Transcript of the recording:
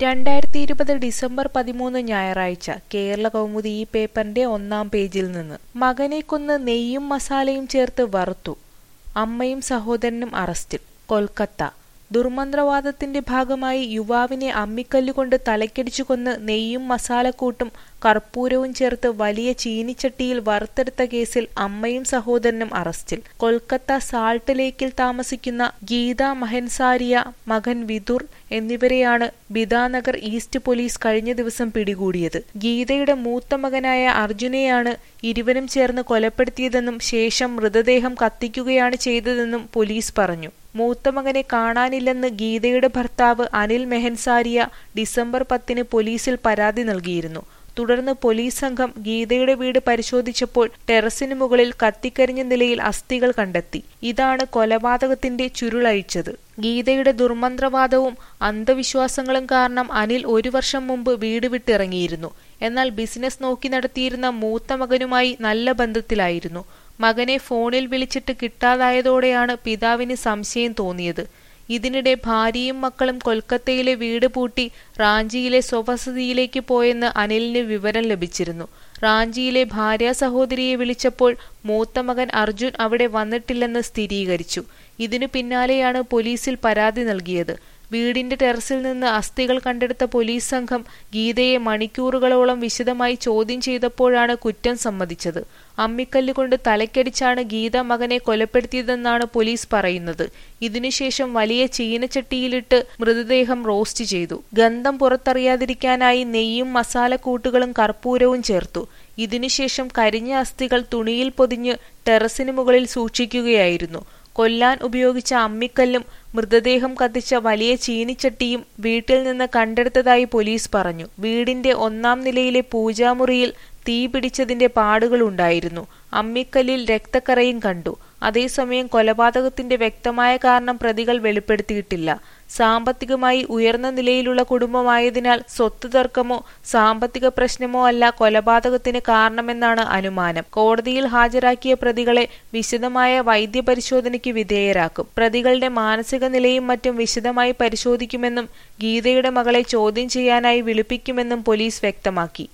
രണ്ടായിരത്തി ഇരുപത് ഡിസംബർ പതിമൂന്ന് ഞായറാഴ്ച കേരള കൗമുദി ഈ പേപ്പറിന്റെ ഒന്നാം പേജിൽ നിന്ന് മകനെ കൊന്ന് നെയ്യും മസാലയും ചേർത്ത് വറുത്തു അമ്മയും സഹോദരനും അറസ്റ്റിൽ കൊൽക്കത്ത ദുർമന്ത്രവാദത്തിന്റെ ഭാഗമായി യുവാവിനെ അമ്മിക്കല്ലുകൊണ്ട് തലക്കടിച്ചു കൊന്ന് നെയ്യും മസാലക്കൂട്ടും കർപ്പൂരവും ചേർത്ത് വലിയ ചീനിച്ചട്ടിയിൽ വറുത്തെടുത്ത കേസിൽ അമ്മയും സഹോദരനും അറസ്റ്റിൽ കൊൽക്കത്ത സാൾട്ട് ലേക്കിൽ താമസിക്കുന്ന ഗീത മഹൻസാരിയ മകൻ വിതുർ എന്നിവരെയാണ് ബിദാനഗർ ഈസ്റ്റ് പോലീസ് കഴിഞ്ഞ ദിവസം പിടികൂടിയത് ഗീതയുടെ മൂത്ത മകനായ അർജുനെയാണ് ഇരുവരും ചേർന്ന് കൊലപ്പെടുത്തിയതെന്നും ശേഷം മൃതദേഹം കത്തിക്കുകയാണ് ചെയ്തതെന്നും പോലീസ് പറഞ്ഞു മൂത്ത മകനെ കാണാനില്ലെന്ന് ഗീതയുടെ ഭർത്താവ് അനിൽ മെഹൻസാരിയ ഡിസംബർ പത്തിന് പോലീസിൽ പരാതി നൽകിയിരുന്നു തുടർന്ന് പോലീസ് സംഘം ഗീതയുടെ വീട് പരിശോധിച്ചപ്പോൾ ടെറസിന് മുകളിൽ കത്തിക്കരിഞ്ഞ നിലയിൽ അസ്ഥികൾ കണ്ടെത്തി ഇതാണ് കൊലപാതകത്തിന്റെ ചുരുളഴിച്ചത് ഗീതയുടെ ദുർമന്ത്രവാദവും അന്ധവിശ്വാസങ്ങളും കാരണം അനിൽ ഒരു വർഷം മുമ്പ് വീട് വിട്ടിറങ്ങിയിരുന്നു എന്നാൽ ബിസിനസ് നോക്കി നടത്തിയിരുന്ന മൂത്ത മകനുമായി നല്ല ബന്ധത്തിലായിരുന്നു മകനെ ഫോണിൽ വിളിച്ചിട്ട് കിട്ടാതായതോടെയാണ് പിതാവിന് സംശയം തോന്നിയത് ഇതിനിടെ ഭാര്യയും മക്കളും കൊൽക്കത്തയിലെ വീട് പൂട്ടി റാഞ്ചിയിലെ സ്വവസതിയിലേക്ക് പോയെന്ന് അനിലിന് വിവരം ലഭിച്ചിരുന്നു റാഞ്ചിയിലെ ഭാര്യ സഹോദരിയെ വിളിച്ചപ്പോൾ മൂത്ത മകൻ അർജുൻ അവിടെ വന്നിട്ടില്ലെന്ന് സ്ഥിരീകരിച്ചു ഇതിനു പിന്നാലെയാണ് പോലീസിൽ പരാതി നൽകിയത് വീടിന്റെ ടെറസിൽ നിന്ന് അസ്ഥികൾ കണ്ടെടുത്ത പോലീസ് സംഘം ഗീതയെ മണിക്കൂറുകളോളം വിശദമായി ചോദ്യം ചെയ്തപ്പോഴാണ് കുറ്റം സമ്മതിച്ചത് അമ്മിക്കല്ലുകൊണ്ട് തലക്കടിച്ചാണ് ഗീത മകനെ കൊലപ്പെടുത്തിയതെന്നാണ് പോലീസ് പറയുന്നത് ഇതിനുശേഷം വലിയ ചീനച്ചട്ടിയിലിട്ട് മൃതദേഹം റോസ്റ്റ് ചെയ്തു ഗന്ധം പുറത്തറിയാതിരിക്കാനായി നെയ്യും മസാലക്കൂട്ടുകളും കർപ്പൂരവും ചേർത്തു ഇതിനുശേഷം കരിഞ്ഞ അസ്ഥികൾ തുണിയിൽ പൊതിഞ്ഞ് ടെറസിന് മുകളിൽ സൂക്ഷിക്കുകയായിരുന്നു കൊല്ലാൻ ഉപയോഗിച്ച അമ്മിക്കല്ലും മൃതദേഹം കത്തിച്ച വലിയ ചീനിച്ചട്ടിയും വീട്ടിൽ നിന്ന് കണ്ടെടുത്തതായി പോലീസ് പറഞ്ഞു വീടിന്റെ ഒന്നാം നിലയിലെ പൂജാമുറിയിൽ തീ പിടിച്ചതിന്റെ പാടുകളുണ്ടായിരുന്നു അമ്മിക്കല്ലിൽ രക്തക്കറയും കണ്ടു അതേസമയം കൊലപാതകത്തിന്റെ വ്യക്തമായ കാരണം പ്രതികൾ വെളിപ്പെടുത്തിയിട്ടില്ല സാമ്പത്തികമായി ഉയർന്ന നിലയിലുള്ള കുടുംബമായതിനാൽ സ്വത്ത് തർക്കമോ സാമ്പത്തിക പ്രശ്നമോ അല്ല കൊലപാതകത്തിന് കാരണമെന്നാണ് അനുമാനം കോടതിയിൽ ഹാജരാക്കിയ പ്രതികളെ വിശദമായ വൈദ്യപരിശോധനയ്ക്ക് വിധേയരാക്കും പ്രതികളുടെ മാനസിക നിലയും മറ്റും വിശദമായി പരിശോധിക്കുമെന്നും ഗീതയുടെ മകളെ ചോദ്യം ചെയ്യാനായി വിളിപ്പിക്കുമെന്നും പോലീസ് വ്യക്തമാക്കി